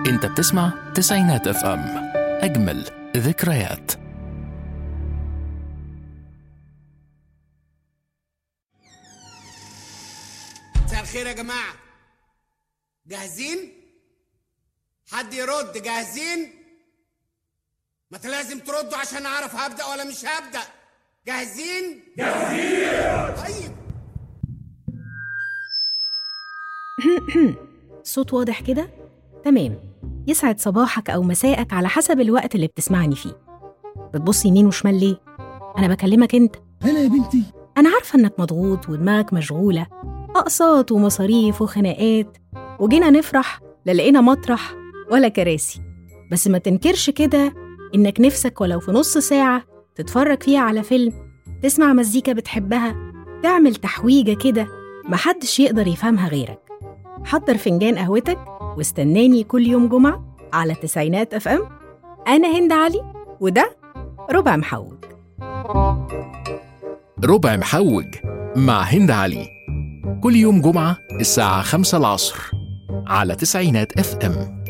انت بتسمع تسعينات اف ام اجمل ذكريات مساء الخير يا جماعة جاهزين؟ حد يرد جاهزين؟ ما انت لازم تردوا عشان اعرف هبدأ ولا مش هبدأ جاهزين؟ جاهزين طيب صوت واضح كده؟ تمام يسعد صباحك أو مساءك على حسب الوقت اللي بتسمعني فيه بتبص يمين وشمال ليه؟ أنا بكلمك أنت هلا يا بنتي أنا عارفة إنك مضغوط ودماغك مشغولة أقساط ومصاريف وخناقات وجينا نفرح لا لقينا مطرح ولا كراسي بس ما تنكرش كده إنك نفسك ولو في نص ساعة تتفرج فيها على فيلم تسمع مزيكا بتحبها تعمل تحويجة كده محدش يقدر يفهمها غيرك حضر فنجان قهوتك واستناني كل يوم جمعة على تسعينات اف ام أنا هند علي وده ربع محوج ربع محوج مع هند علي كل يوم جمعة الساعة خمسة العصر على تسعينات اف ام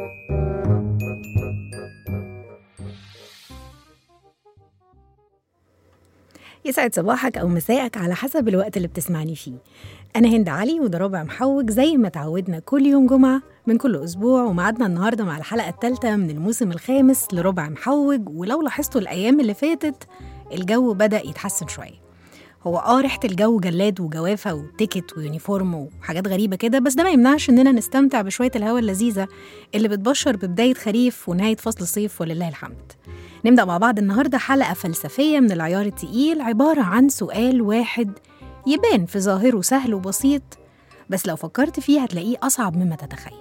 يسعد صباحك أو مساءك على حسب الوقت اللي بتسمعني فيه أنا هند علي وده ربع محوج زي ما تعودنا كل يوم جمعة من كل أسبوع ومعادنا النهاردة مع الحلقة الثالثة من الموسم الخامس لربع محوج ولو لاحظتوا الأيام اللي فاتت الجو بدأ يتحسن شوية هو اه ريحة الجو جلاد وجوافة وتيكت ويونيفورم وحاجات غريبة كده بس ده ما يمنعش إننا نستمتع بشوية الهواء اللذيذة اللي بتبشر ببداية خريف ونهاية فصل صيف ولله الحمد نبدأ مع بعض النهاردة حلقة فلسفية من العيار التقيل عبارة عن سؤال واحد يبان في ظاهره سهل وبسيط بس لو فكرت فيه هتلاقيه أصعب مما تتخيل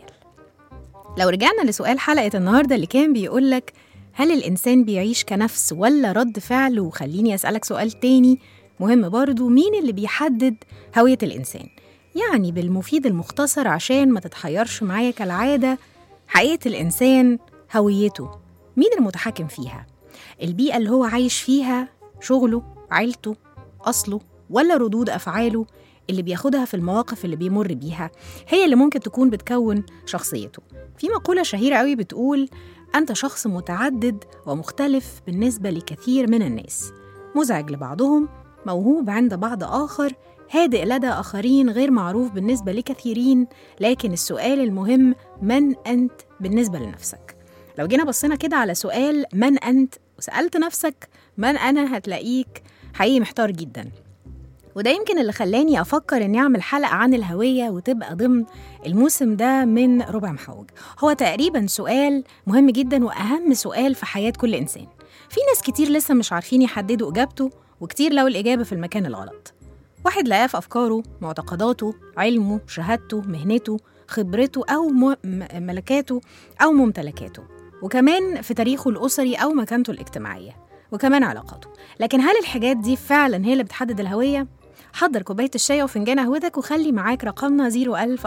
لو رجعنا لسؤال حلقة النهاردة اللي كان بيقولك هل الإنسان بيعيش كنفس ولا رد فعل وخليني أسألك سؤال تاني مهم برضو مين اللي بيحدد هوية الإنسان يعني بالمفيد المختصر عشان ما تتحيرش معايا كالعادة حقيقة الإنسان هويته مين المتحكم فيها البيئة اللي هو عايش فيها شغله عيلته أصله ولا ردود أفعاله اللي بياخدها في المواقف اللي بيمر بيها هي اللي ممكن تكون بتكون شخصيته في مقولة شهيرة قوي بتقول أنت شخص متعدد ومختلف بالنسبة لكثير من الناس مزعج لبعضهم موهوب عند بعض آخر هادئ لدى آخرين غير معروف بالنسبة لكثيرين لكن السؤال المهم من أنت بالنسبة لنفسك لو جينا بصينا كده على سؤال من أنت وسألت نفسك من أنا هتلاقيك حقيقي محتار جدا وده يمكن اللي خلاني أفكر إني أعمل حلقة عن الهوية وتبقى ضمن الموسم ده من ربع محوج هو تقريبا سؤال مهم جدا وأهم سؤال في حياة كل إنسان في ناس كتير لسه مش عارفين يحددوا إجابته وكتير لقوا الإجابة في المكان الغلط واحد لقاه في أفكاره معتقداته علمه شهادته مهنته خبرته أو م- م- ملكاته أو ممتلكاته وكمان في تاريخه الأسري أو مكانته الاجتماعية وكمان علاقاته لكن هل الحاجات دي فعلا هي اللي بتحدد الهوية؟ حضر كوباية الشاي وفنجان قهوتك وخلي معاك رقمنا 01000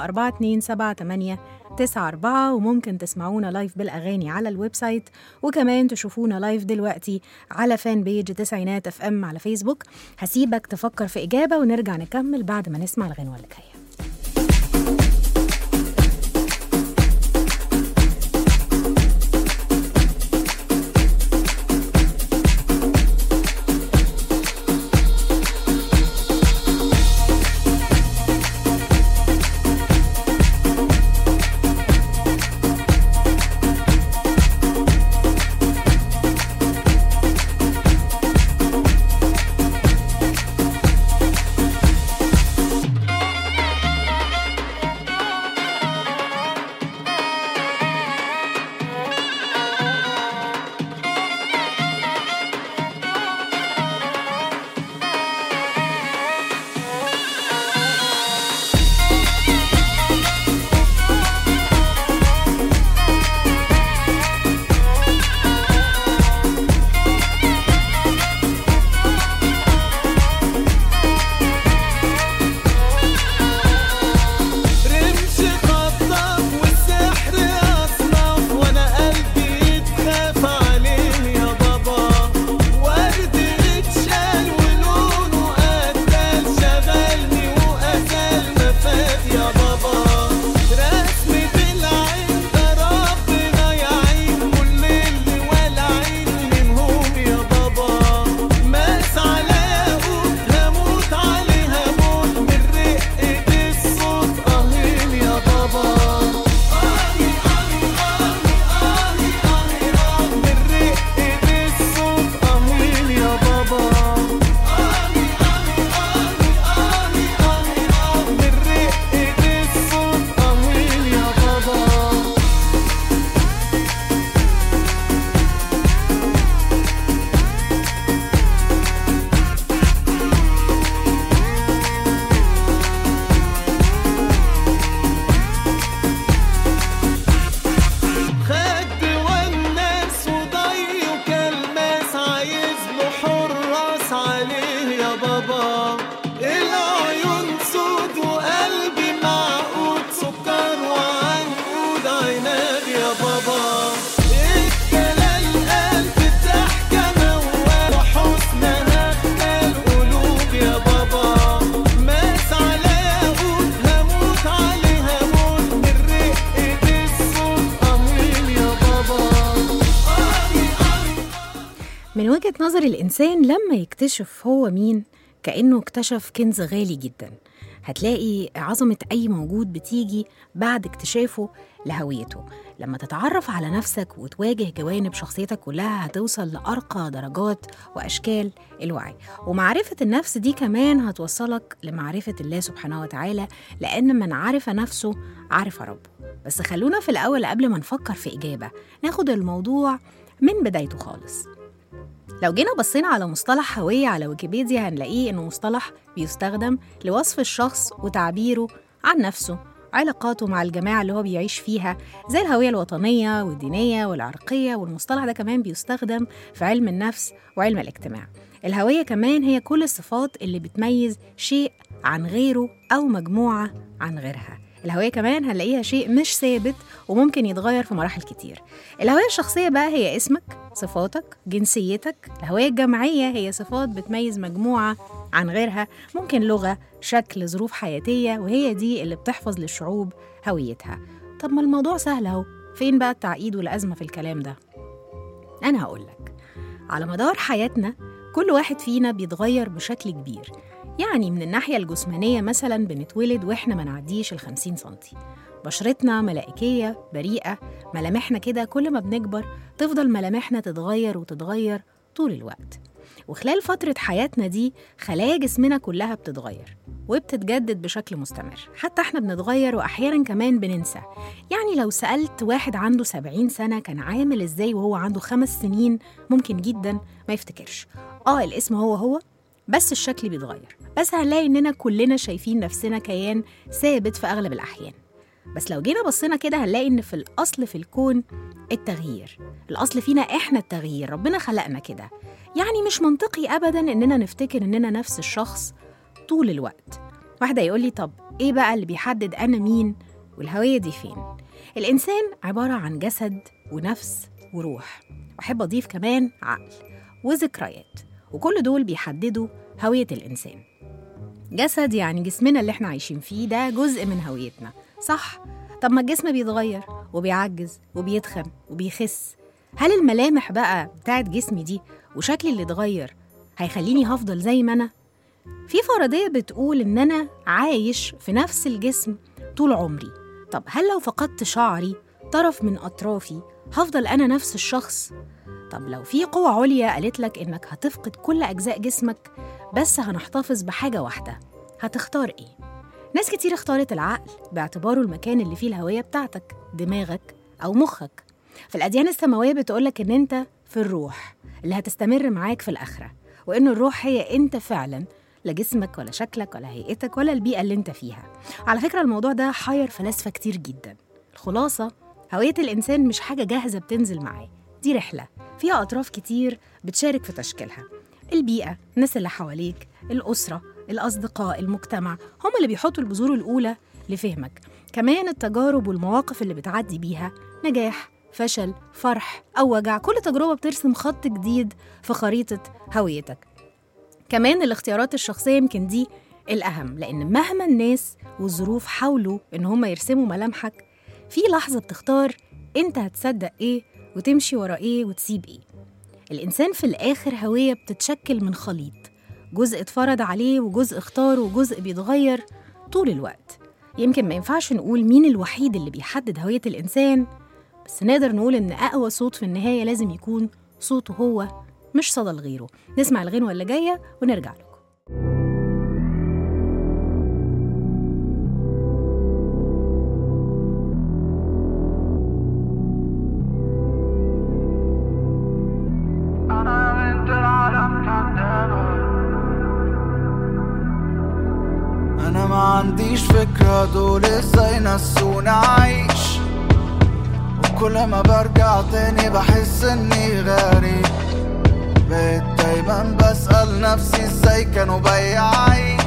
427 94 وممكن تسمعونا لايف بالأغاني على الويب سايت وكمان تشوفونا لايف دلوقتي على فان بيج تسعينات اف ام على فيسبوك هسيبك تفكر في إجابة ونرجع نكمل بعد ما نسمع الغنوة اللي جاية وجهة نظر الإنسان لما يكتشف هو مين كأنه اكتشف كنز غالي جدا هتلاقي عظمة أي موجود بتيجي بعد اكتشافه لهويته لما تتعرف على نفسك وتواجه جوانب شخصيتك كلها هتوصل لأرقى درجات وأشكال الوعي ومعرفة النفس دي كمان هتوصلك لمعرفة الله سبحانه وتعالى لأن من عرف نفسه عرف ربه بس خلونا في الأول قبل ما نفكر في إجابة ناخد الموضوع من بدايته خالص لو جينا بصينا على مصطلح هوية على ويكيبيديا هنلاقيه إنه مصطلح بيستخدم لوصف الشخص وتعبيره عن نفسه علاقاته مع الجماعة اللي هو بيعيش فيها زي الهوية الوطنية والدينية والعرقية والمصطلح ده كمان بيستخدم في علم النفس وعلم الاجتماع الهوية كمان هي كل الصفات اللي بتميز شيء عن غيره أو مجموعة عن غيرها الهوية كمان هنلاقيها شيء مش ثابت وممكن يتغير في مراحل كتير الهوية الشخصية بقى هي اسمك صفاتك جنسيتك الهوية الجماعية هي صفات بتميز مجموعة عن غيرها ممكن لغة شكل ظروف حياتية وهي دي اللي بتحفظ للشعوب هويتها طب ما الموضوع سهل اهو فين بقى التعقيد والأزمة في الكلام ده أنا هقولك على مدار حياتنا كل واحد فينا بيتغير بشكل كبير يعني من الناحية الجسمانية مثلا بنتولد وإحنا ما نعديش الخمسين سنتي بشرتنا ملائكية بريئة ملامحنا كده كل ما بنكبر تفضل ملامحنا تتغير وتتغير طول الوقت وخلال فترة حياتنا دي خلايا جسمنا كلها بتتغير وبتتجدد بشكل مستمر حتى احنا بنتغير وأحيانا كمان بننسى يعني لو سألت واحد عنده 70 سنة كان عامل ازاي وهو عنده خمس سنين ممكن جدا ما يفتكرش اه الاسم هو هو بس الشكل بيتغير بس هنلاقي اننا كلنا شايفين نفسنا كيان ثابت في اغلب الاحيان بس لو جينا بصينا كده هنلاقي ان في الاصل في الكون التغيير الاصل فينا احنا التغيير ربنا خلقنا كده يعني مش منطقي ابدا اننا نفتكر اننا نفس الشخص طول الوقت واحده يقول لي طب ايه بقى اللي بيحدد انا مين والهويه دي فين الانسان عباره عن جسد ونفس وروح واحب اضيف كمان عقل وذكريات وكل دول بيحددوا هويه الانسان جسد يعني جسمنا اللي احنا عايشين فيه ده جزء من هويتنا صح طب ما الجسم بيتغير وبيعجز وبيتخن وبيخس هل الملامح بقى بتاعت جسمي دي وشكلي اللي اتغير هيخليني هفضل زي ما انا في فرضيه بتقول ان انا عايش في نفس الجسم طول عمري طب هل لو فقدت شعري طرف من اطرافي هفضل انا نفس الشخص طب لو في قوة عليا قالت لك إنك هتفقد كل أجزاء جسمك بس هنحتفظ بحاجة واحدة هتختار إيه؟ ناس كتير اختارت العقل باعتباره المكان اللي فيه الهوية بتاعتك دماغك أو مخك في الأديان السماوية بتقولك إن أنت في الروح اللي هتستمر معاك في الآخرة وإن الروح هي أنت فعلا لا جسمك ولا شكلك ولا هيئتك ولا البيئة اللي أنت فيها على فكرة الموضوع ده حير فلاسفة كتير جدا الخلاصة هوية الإنسان مش حاجة جاهزة بتنزل معاه دي رحلة فيها أطراف كتير بتشارك في تشكيلها البيئة الناس اللي حواليك الأسرة الأصدقاء المجتمع هم اللي بيحطوا البذور الأولى لفهمك كمان التجارب والمواقف اللي بتعدي بيها نجاح فشل فرح أو وجع كل تجربة بترسم خط جديد في خريطة هويتك كمان الاختيارات الشخصية يمكن دي الأهم لأن مهما الناس والظروف حاولوا إن هم يرسموا ملامحك في لحظة بتختار أنت هتصدق إيه وتمشي ورا إيه وتسيب إيه الإنسان في الآخر هوية بتتشكل من خليط جزء اتفرض عليه وجزء اختاره وجزء بيتغير طول الوقت يمكن ما ينفعش نقول مين الوحيد اللي بيحدد هوية الإنسان بس نقدر نقول إن أقوى صوت في النهاية لازم يكون صوته هو مش صدى لغيره نسمع الغنوة اللي جاية ونرجع لكم أنا بنت العالم كدابة أنا ما عنديش فكرة دول ازاي نسوني أعيش وكل ما برجع تاني بحس إني غريب بقيت دايما بسأل نفسي ازاي كانوا بياعين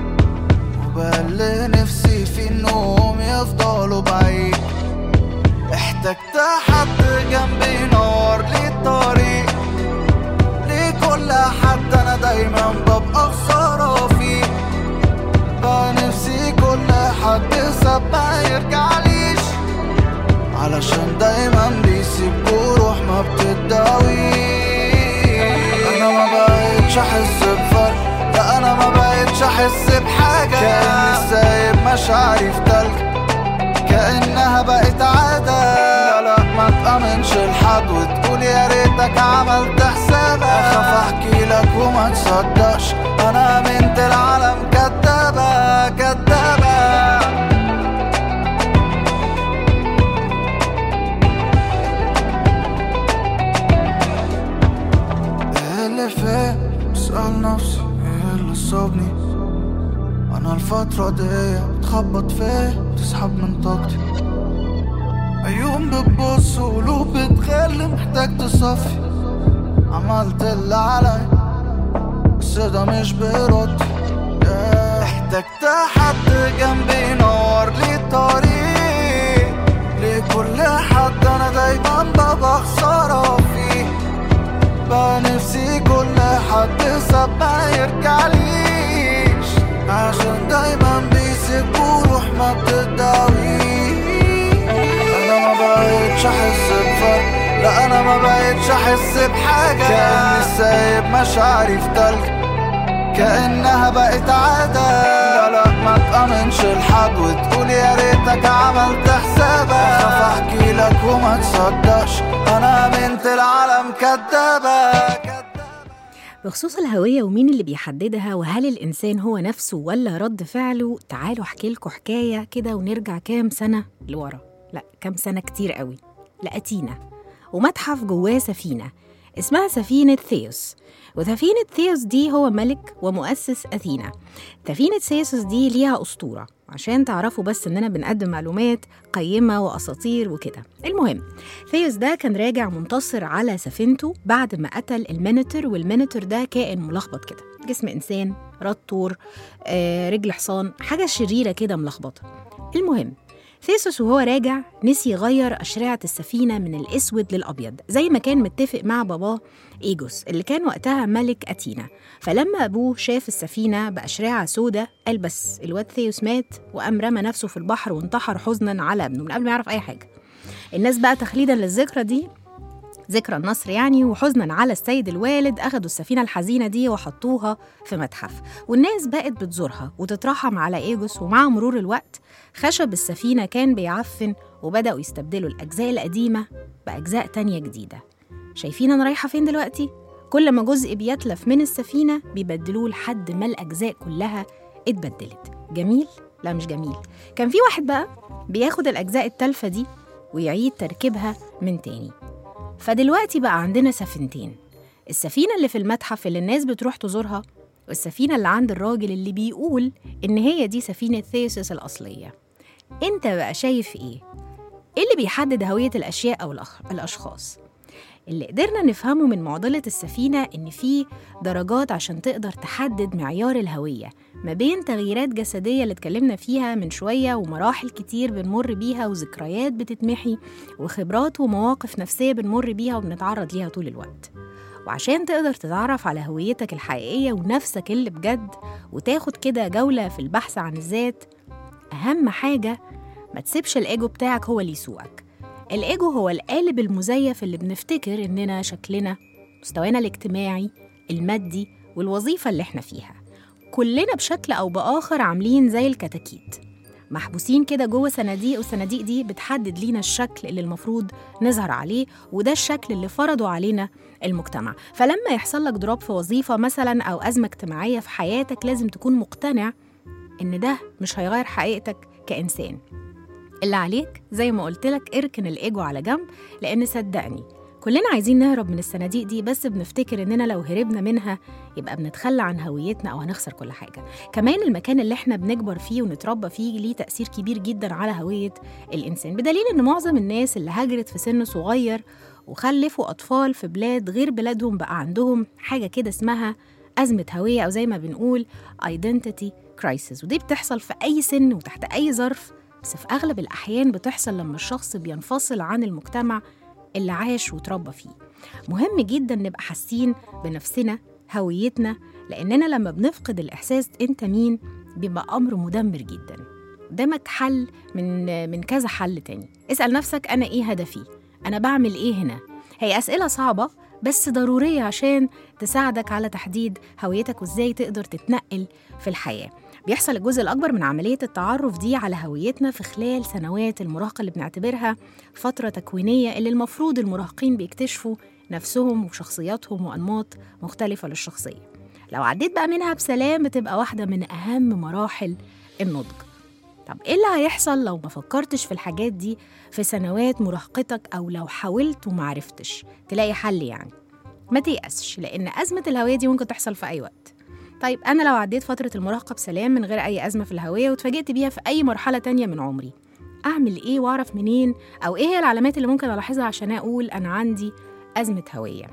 وبقى نفسي في إنهم يفضلوا بعيد احتجت حد جنبي ينور لي الطريق لكل حد انا دايما ببقى خسارة فيه بقى نفسي كل حد ساب ما يرجعليش علشان دايما بيسيب جروح ما بتداويش بقيتش احس بفرق لا انا ما بقيتش احس بحاجة كأني سايب مشاعري في تلج كأنها بقت عادة لا لا ما تأمنش لحد وتقول يا ريتك عملت حسابك أخاف أحكي لك وما تصدقش أنا أمنت العالم كدابة كدابة ايه اللي فات بسأل نفسي ايه اللي صابني انا الفترة دي بتخبط فيه بتسحب من طاقتي عيون بتبص وقلوب بتخلي محتاج تصفي عملت اللي علي بس ده مش بيرد yeah. احتجت حد جنبي ينور لي طريق لكل حد انا دايما ببقى خسارة فيه بقى نفسي كل حد ساب ما يرجعليش عشان دايما بيسيب وروح ما بتداويش انا ما بقيتش احس بفرق لا انا ما بقيتش احس بحاجة كأني سايب مشاعري في تلج كأنها بقت عادة لا لا ما تأمنش لحد وتقول يا ريتك عملت حسابك أخاف أحكي لك وما تصدقش أنا أمنت العالم كدابة كدابة بخصوص الهوية ومين اللي بيحددها وهل الإنسان هو نفسه ولا رد فعله تعالوا أحكي لكم حكاية كده ونرجع كام سنة لورا لا كام سنة كتير قوي لأتينا ومتحف جواه سفينة اسمها سفينة ثيوس وسفينة ثيوس دي هو ملك ومؤسس أثينا سفينة ثيوس دي ليها أسطورة عشان تعرفوا بس إننا بنقدم معلومات قيمة وأساطير وكده المهم ثيوس ده كان راجع منتصر على سفينته بعد ما قتل المينيتر والمينيتر ده كائن ملخبط كده جسم إنسان رد طور آه، رجل حصان حاجة شريرة كده ملخبطة المهم ثيسوس وهو راجع نسي يغير أشرعة السفينة من الأسود للأبيض زي ما كان متفق مع باباه إيجوس اللي كان وقتها ملك أتينا فلما أبوه شاف السفينة بأشرعة سودة قال بس الواد ثيوس مات وقام رمى نفسه في البحر وانتحر حزنا على ابنه من قبل ما يعرف أي حاجة الناس بقى تخليدا للذكرى دي ذكرى النصر يعني وحزنا على السيد الوالد أخدوا السفينة الحزينة دي وحطوها في متحف والناس بقت بتزورها وتترحم على إيجوس ومع مرور الوقت خشب السفينة كان بيعفن وبدأوا يستبدلوا الأجزاء القديمة بأجزاء تانية جديدة شايفين أنا رايحة فين دلوقتي؟ كل ما جزء بيتلف من السفينة بيبدلوه لحد ما الأجزاء كلها اتبدلت جميل؟ لا مش جميل كان في واحد بقى بياخد الأجزاء التالفة دي ويعيد تركيبها من تاني فدلوقتي بقى عندنا سفينتين السفينة اللي في المتحف اللي الناس بتروح تزورها والسفينة اللي عند الراجل اللي بيقول إن هي دي سفينة ثيسس الأصلية أنت بقى شايف إيه؟ إيه اللي بيحدد هوية الأشياء أو الأخ- الأشخاص؟ اللي قدرنا نفهمه من معضلة السفينة إن في درجات عشان تقدر تحدد معيار الهوية ما بين تغييرات جسدية اللي اتكلمنا فيها من شوية ومراحل كتير بنمر بيها وذكريات بتتمحي وخبرات ومواقف نفسية بنمر بيها وبنتعرض ليها طول الوقت وعشان تقدر تتعرف على هويتك الحقيقية ونفسك اللي بجد وتاخد كده جولة في البحث عن الذات أهم حاجة ما تسيبش الإيجو بتاعك هو اللي يسوقك الإيجو هو القالب المزيف اللي بنفتكر إننا شكلنا مستوانا الاجتماعي المادي والوظيفة اللي إحنا فيها كلنا بشكل أو بآخر عاملين زي الكتاكيت محبوسين كده جوه صناديق والصناديق دي بتحدد لينا الشكل اللي المفروض نظهر عليه وده الشكل اللي فرضه علينا المجتمع فلما يحصل لك دروب في وظيفة مثلا أو أزمة اجتماعية في حياتك لازم تكون مقتنع إن ده مش هيغير حقيقتك كإنسان اللي عليك زي ما قلت لك اركن الإيجو على جنب لأن صدقني كلنا عايزين نهرب من الصناديق دي بس بنفتكر إننا لو هربنا منها يبقى بنتخلى عن هويتنا أو هنخسر كل حاجة كمان المكان اللي احنا بنكبر فيه ونتربى فيه ليه تأثير كبير جدا على هوية الإنسان بدليل إن معظم الناس اللي هاجرت في سن صغير وخلفوا أطفال في بلاد غير بلادهم بقى عندهم حاجة كده اسمها أزمة هوية أو زي ما بنقول identity crisis ودي بتحصل في أي سن وتحت أي ظرف بس في أغلب الأحيان بتحصل لما الشخص بينفصل عن المجتمع اللي عاش وتربى فيه مهم جدا نبقى حاسين بنفسنا هويتنا لأننا لما بنفقد الإحساس أنت مين بيبقى أمر مدمر جدا قدامك حل من من كذا حل تاني اسأل نفسك أنا إيه هدفي أنا بعمل إيه هنا هي أسئلة صعبة بس ضرورية عشان تساعدك على تحديد هويتك وإزاي تقدر تتنقل في الحياة بيحصل الجزء الأكبر من عملية التعرف دي على هويتنا في خلال سنوات المراهقة اللي بنعتبرها فترة تكوينية اللي المفروض المراهقين بيكتشفوا نفسهم وشخصياتهم وأنماط مختلفة للشخصية لو عديت بقى منها بسلام بتبقى واحدة من أهم مراحل النضج طب ايه اللي هيحصل لو ما فكرتش في الحاجات دي في سنوات مراهقتك او لو حاولت ومعرفتش تلاقي حل يعني ما تيأسش لان ازمه الهويه دي ممكن تحصل في اي وقت طيب انا لو عديت فتره المراهقه بسلام من غير اي ازمه في الهويه واتفاجئت بيها في اي مرحله تانية من عمري اعمل ايه واعرف منين او ايه هي العلامات اللي ممكن الاحظها عشان اقول انا عندي ازمه هويه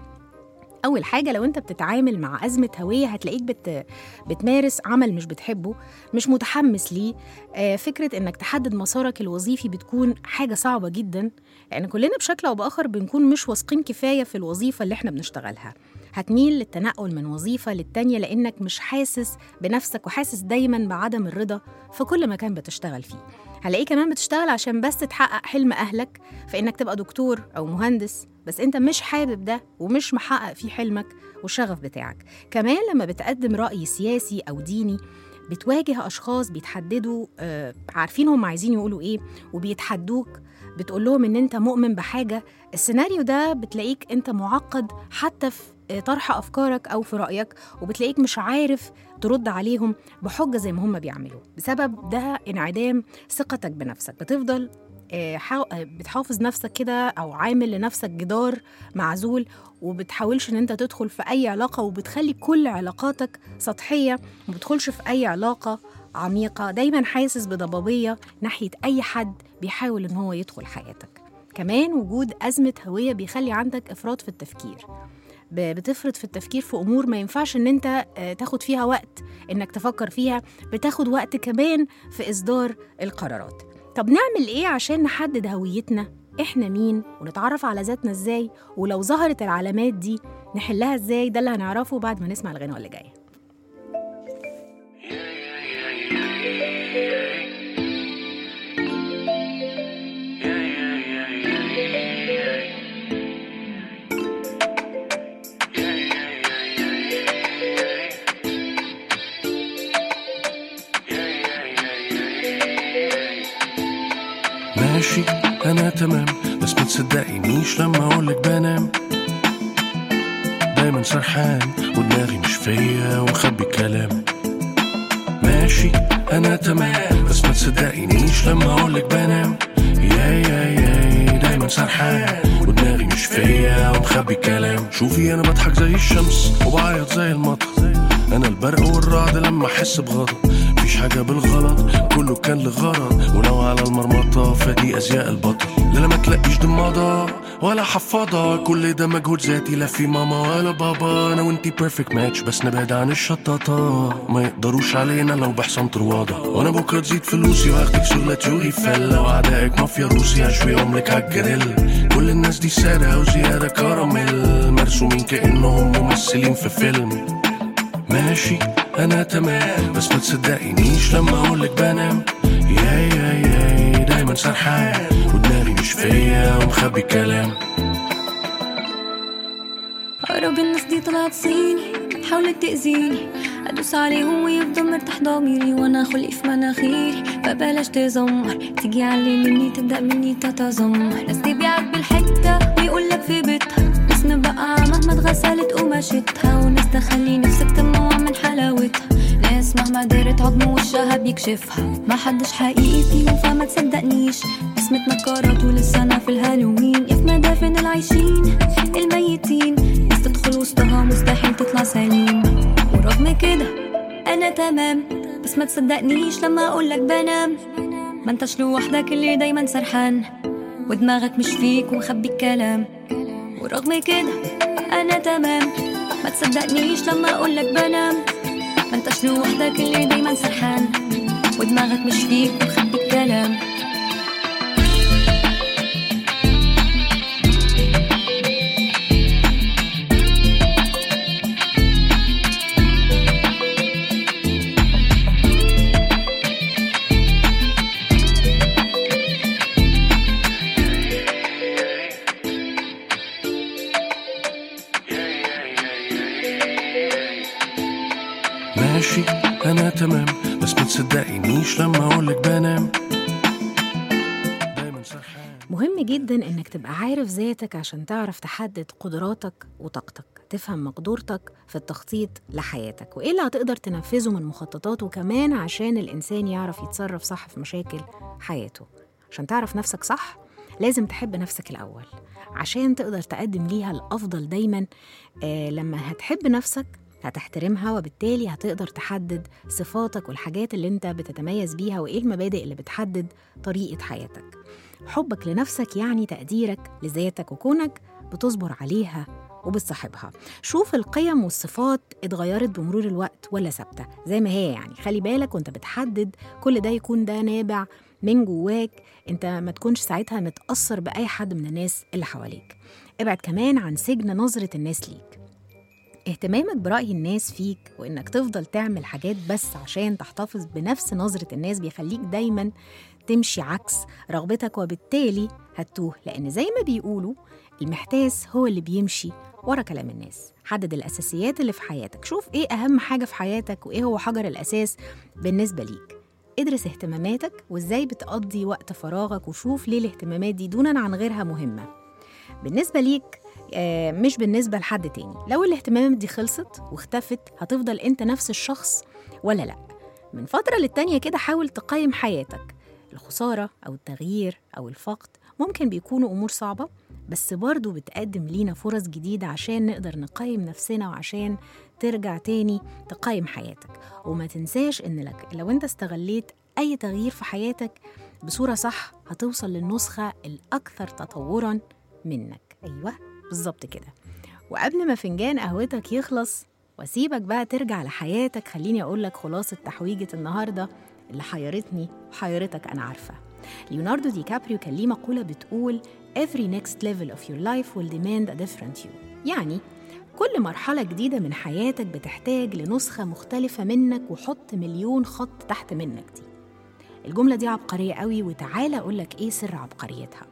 أول حاجة لو أنت بتتعامل مع أزمة هوية هتلاقيك بت... بتمارس عمل مش بتحبه مش متحمس ليه آه، فكرة إنك تحدد مسارك الوظيفي بتكون حاجة صعبة جدا لأن كلنا بشكل أو بآخر بنكون مش واثقين كفاية في الوظيفة اللي إحنا بنشتغلها هتميل للتنقل من وظيفة للتانية لأنك مش حاسس بنفسك وحاسس دايما بعدم الرضا في كل مكان بتشتغل فيه هلاقيه كمان بتشتغل عشان بس تحقق حلم أهلك في إنك تبقى دكتور أو مهندس بس أنت مش حابب ده ومش محقق فيه حلمك والشغف بتاعك كمان لما بتقدم رأي سياسي أو ديني بتواجه أشخاص بيتحددوا آه، عارفين هم عايزين يقولوا إيه وبيتحدوك بتقول لهم إن أنت مؤمن بحاجة السيناريو ده بتلاقيك أنت معقد حتى في آه، طرح أفكارك أو في رأيك وبتلاقيك مش عارف ترد عليهم بحجة زي ما هم بيعملوا بسبب ده انعدام ثقتك بنفسك بتفضل آه، حاو- آه، بتحافظ نفسك كده او عامل لنفسك جدار معزول وبتحاولش ان انت تدخل في اي علاقه وبتخلي كل علاقاتك سطحيه وما بتدخلش في اي علاقه عميقه دايما حاسس بضبابيه ناحيه اي حد بيحاول ان هو يدخل حياتك كمان وجود ازمه هويه بيخلي عندك افراط في التفكير ب- بتفرط في التفكير في امور ما ينفعش ان انت آه، تاخد فيها وقت انك تفكر فيها بتاخد وقت كمان في اصدار القرارات طب نعمل ايه عشان نحدد هويتنا احنا مين ونتعرف على ذاتنا ازاي ولو ظهرت العلامات دي نحلها ازاي ده اللي هنعرفه بعد ما نسمع الغنوه اللي جايه ماشي انا تمام بس ما تصدقينيش لما اقولك بنام دايما سرحان ودماغي مش فيا ومخبي الكلام ماشي انا تمام بس ما تصدقينيش لما اقولك بنام يا يا يا دايما سرحان ودماغي مش فيا ومخبي الكلام شوفي انا بضحك زي الشمس وبعيط زي المطر انا البرق والرعد لما احس بغضب مفيش حاجة بالغلط كله كان لغرض ولو على المرمطة فدي ازياء البطل لا لا ما تلاقيش ضمادة ولا حفاضة كل ده مجهود ذاتي لا في ماما ولا بابا انا وانتي بيرفكت ماتش بس نبعد عن الشطاطة ما يقدروش علينا لو بحصان طروادة وانا بكرة تزيد فلوسي وهاخدك شغلة يوغي فلة واعدائك مافيا روسي هشويهم لك عالجريل كل الناس دي سادة وزيادة كراميل مرسومين كأنهم ممثلين في فيلم ماشي انا تمام بس ما تصدقينيش لما اقولك بنام يا يا يا دايما سرحان ودماغي مش فيا ومخبي الكلام أقرب الناس دي طلعت صيني حاولت تأذيني أدوس عليهم ويفضل مرتاح ضميري وأنا خلقي في مناخيري فبلاش تزمر تيجي علي مني تبدأ مني تتذمر ناس تبيعك بالحتة ويقولك في بيتها ناس مبقعة مهما اتغسلت قماشتها وناس تخلي نفسك تموع من حلاوتها ناس مهما دارت عظم وشها بيكشفها ما حدش حقيقي فيهم فما تصدقنيش ناس متنكرات ولسه أنا في الهالوين يا في مدافن العايشين الميتين ناس تدخل وسطها مستحيل تطلع سليم ورغم كده انا تمام بس ما تصدقنيش لما اقولك بنام ما انتش لوحدك اللي دايما سرحان ودماغك مش فيك ومخبي الكلام ورغم كده انا تمام ما تصدقنيش لما اقولك بنام ما انتش لوحدك اللي دايما سرحان ودماغك مش فيك ومخبي الكلام تمام بس ما تصدقينيش لما اقولك بنام دايما سرحان مهم جدا انك تبقى عارف ذاتك عشان تعرف تحدد قدراتك وطاقتك تفهم مقدورتك في التخطيط لحياتك وايه اللي هتقدر تنفذه من مخططات وكمان عشان الانسان يعرف يتصرف صح في مشاكل حياته عشان تعرف نفسك صح لازم تحب نفسك الاول عشان تقدر تقدم ليها الافضل دايما آه لما هتحب نفسك هتحترمها وبالتالي هتقدر تحدد صفاتك والحاجات اللي انت بتتميز بيها وايه المبادئ اللي بتحدد طريقه حياتك حبك لنفسك يعني تقديرك لذاتك وكونك بتصبر عليها وبتصاحبها شوف القيم والصفات اتغيرت بمرور الوقت ولا ثابته زي ما هي يعني خلي بالك وانت بتحدد كل ده يكون ده نابع من جواك انت ما تكونش ساعتها متاثر باي حد من الناس اللي حواليك ابعد كمان عن سجن نظره الناس ليك اهتمامك برأي الناس فيك وإنك تفضل تعمل حاجات بس عشان تحتفظ بنفس نظرة الناس بيخليك دايما تمشي عكس رغبتك وبالتالي هتتوه لأن زي ما بيقولوا المحتاس هو اللي بيمشي ورا كلام الناس حدد الأساسيات اللي في حياتك شوف إيه أهم حاجة في حياتك وإيه هو حجر الأساس بالنسبة ليك ادرس اهتماماتك وإزاي بتقضي وقت فراغك وشوف ليه الاهتمامات دي دونا عن غيرها مهمة بالنسبة ليك آه، مش بالنسبة لحد تاني لو الاهتمامات دي خلصت واختفت هتفضل انت نفس الشخص ولا لا من فترة للتانية كده حاول تقيم حياتك الخسارة أو التغيير أو الفقد ممكن بيكونوا أمور صعبة بس برضو بتقدم لينا فرص جديدة عشان نقدر نقيم نفسنا وعشان ترجع تاني تقيم حياتك وما تنساش إن لك لو أنت استغليت أي تغيير في حياتك بصورة صح هتوصل للنسخة الأكثر تطورا منك أيوة بالظبط كده وقبل ما فنجان قهوتك يخلص واسيبك بقى ترجع لحياتك خليني اقول لك خلاصه تحويجه النهارده اللي حيرتني وحيرتك انا عارفه ليوناردو دي كابريو كان ليه مقوله بتقول every next level of your life will demand a different you يعني كل مرحلة جديدة من حياتك بتحتاج لنسخة مختلفة منك وحط مليون خط تحت منك دي الجملة دي عبقرية قوي وتعالى أقولك إيه سر عبقريتها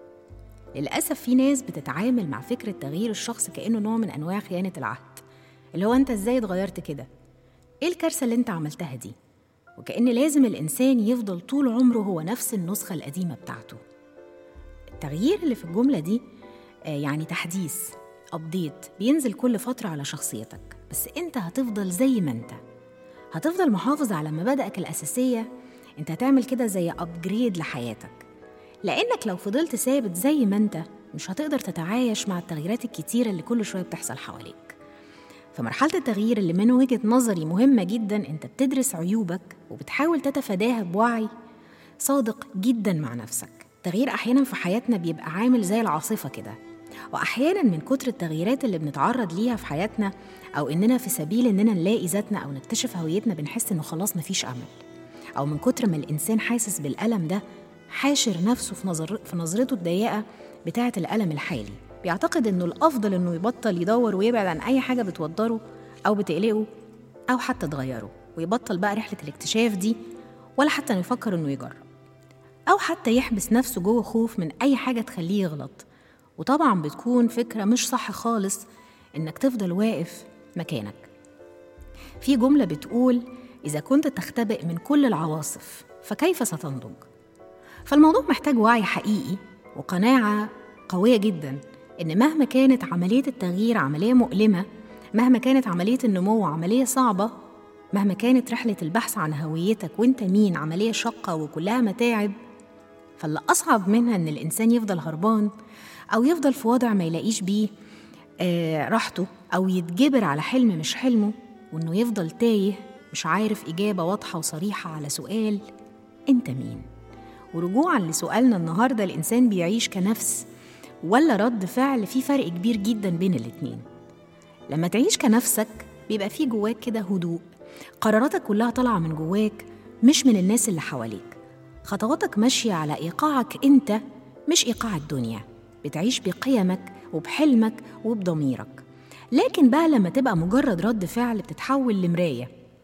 للأسف في ناس بتتعامل مع فكرة تغيير الشخص كأنه نوع من أنواع خيانة العهد اللي هو أنت إزاي اتغيرت كده؟ إيه الكارثة اللي أنت عملتها دي؟ وكأن لازم الإنسان يفضل طول عمره هو نفس النسخة القديمة بتاعته التغيير اللي في الجملة دي آه، يعني تحديث أبديت بينزل كل فترة على شخصيتك بس أنت هتفضل زي ما أنت هتفضل محافظ على مبادئك الأساسية أنت هتعمل كده زي أبجريد لحياتك لأنك لو فضلت ثابت زي ما أنت مش هتقدر تتعايش مع التغييرات الكتيرة اللي كل شوية بتحصل حواليك فمرحلة التغيير اللي من وجهة نظري مهمة جدا أنت بتدرس عيوبك وبتحاول تتفاداها بوعي صادق جدا مع نفسك التغيير أحيانا في حياتنا بيبقى عامل زي العاصفة كده وأحيانا من كتر التغييرات اللي بنتعرض ليها في حياتنا أو إننا في سبيل إننا نلاقي ذاتنا أو نكتشف هويتنا بنحس إنه خلاص مفيش أمل أو من كتر ما الإنسان حاسس بالألم ده حاشر نفسه في, نظر في نظرته الضيقة بتاعة الألم الحالي بيعتقد إنه الأفضل إنه يبطل يدور ويبعد عن أي حاجة بتوتره أو بتقلقه أو حتى تغيره ويبطل بقى رحلة الاكتشاف دي ولا حتى إنه يفكر إنه يجرب أو حتى يحبس نفسه جوه خوف من أي حاجة تخليه يغلط وطبعا بتكون فكرة مش صح خالص إنك تفضل واقف مكانك في جملة بتقول إذا كنت تختبئ من كل العواصف فكيف ستنضج؟ فالموضوع محتاج وعي حقيقي وقناعة قوية جدا إن مهما كانت عملية التغيير عملية مؤلمة مهما كانت عملية النمو عملية صعبة مهما كانت رحلة البحث عن هويتك وانت مين عملية شاقة وكلها متاعب فاللي أصعب منها إن الإنسان يفضل هربان أو يفضل في وضع ما يلاقيش بيه آه راحته أو يتجبر على حلم مش حلمه وإنه يفضل تايه مش عارف إجابة واضحة وصريحة على سؤال أنت مين؟ ورجوعا لسؤالنا النهارده الإنسان بيعيش كنفس ولا رد فعل في فرق كبير جدا بين الاتنين لما تعيش كنفسك بيبقى في جواك كده هدوء قراراتك كلها طالعة من جواك مش من الناس اللي حواليك خطواتك ماشية على إيقاعك أنت مش إيقاع الدنيا بتعيش بقيمك وبحلمك وبضميرك لكن بقى لما تبقى مجرد رد فعل بتتحول لمراية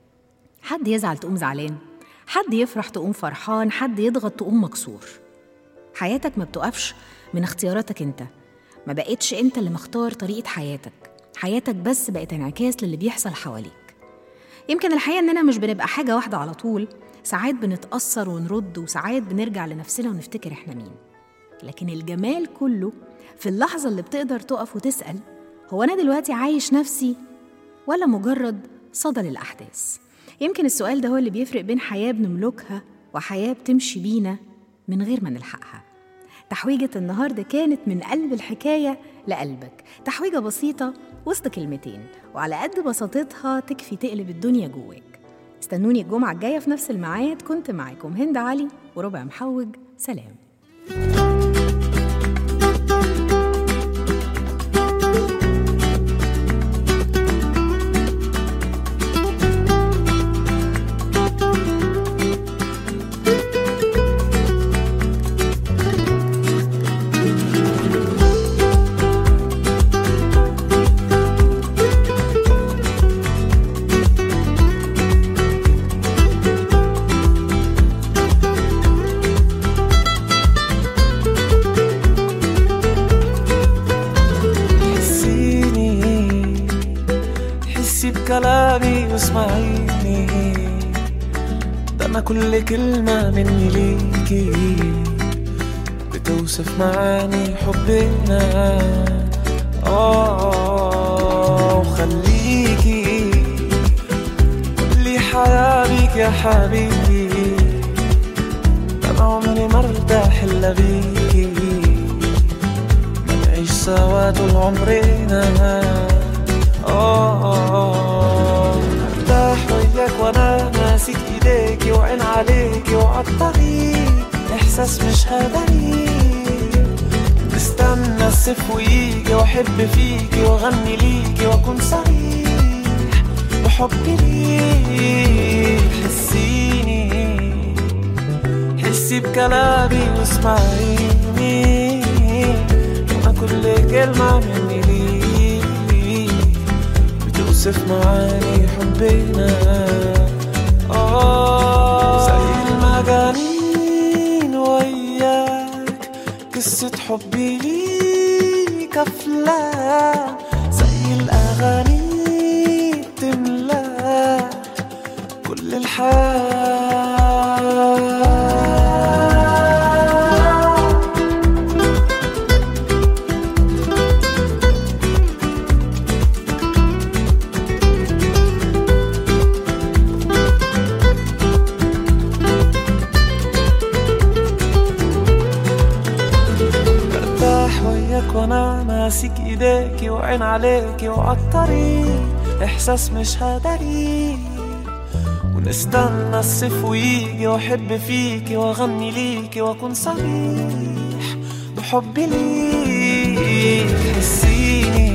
حد يزعل تقوم زعلان حد يفرح تقوم فرحان حد يضغط تقوم مكسور حياتك ما بتقفش من اختياراتك انت ما بقتش انت اللي مختار طريقة حياتك حياتك بس بقت انعكاس للي بيحصل حواليك يمكن الحقيقة إننا مش بنبقى حاجة واحدة على طول ساعات بنتأثر ونرد وساعات بنرجع لنفسنا ونفتكر إحنا مين لكن الجمال كله في اللحظة اللي بتقدر تقف وتسأل هو أنا دلوقتي عايش نفسي ولا مجرد صدى للأحداث يمكن السؤال ده هو اللي بيفرق بين حياة بنملكها وحياة بتمشي بينا من غير ما نلحقها تحويجة النهاردة كانت من قلب الحكاية لقلبك تحويجة بسيطة وسط كلمتين وعلى قد بساطتها تكفي تقلب الدنيا جواك استنوني الجمعة الجاية في نفس الميعاد كنت معاكم هند علي وربع محوج سلام حسيني حسي بكلامي واسمعيني ده انا كل كلمة مني ليكي بتوصف معاني حبنا اه وخليكي كل حياة بيك يا حبيبي ده انا عمري ما ارتاح الا بيكي نعيش سوا طول عمرنا آه ارتاح وياك وانا ماسك ايديكي وعين عليكي وعالطريق احساس مش هدري استنى الصيف ويجي واحب فيكي واغني ليكي واكون صريح بحبي ليك حسيني حسي بكلامي واسمعيني انا كل كلمة مني ليك بتوصف معاني حبنا آه زي المجانين وياك قصة حبي ليك أفلام زي الأغاني بتملا كل الحياة برتاح وياك وانا ماسك ايديكي وعين عليكي وعالطريق احساس مش هدري ونستنى الصيف ويجي واحب فيكي واغني ليكي واكون صريح بحبي ليك حسيني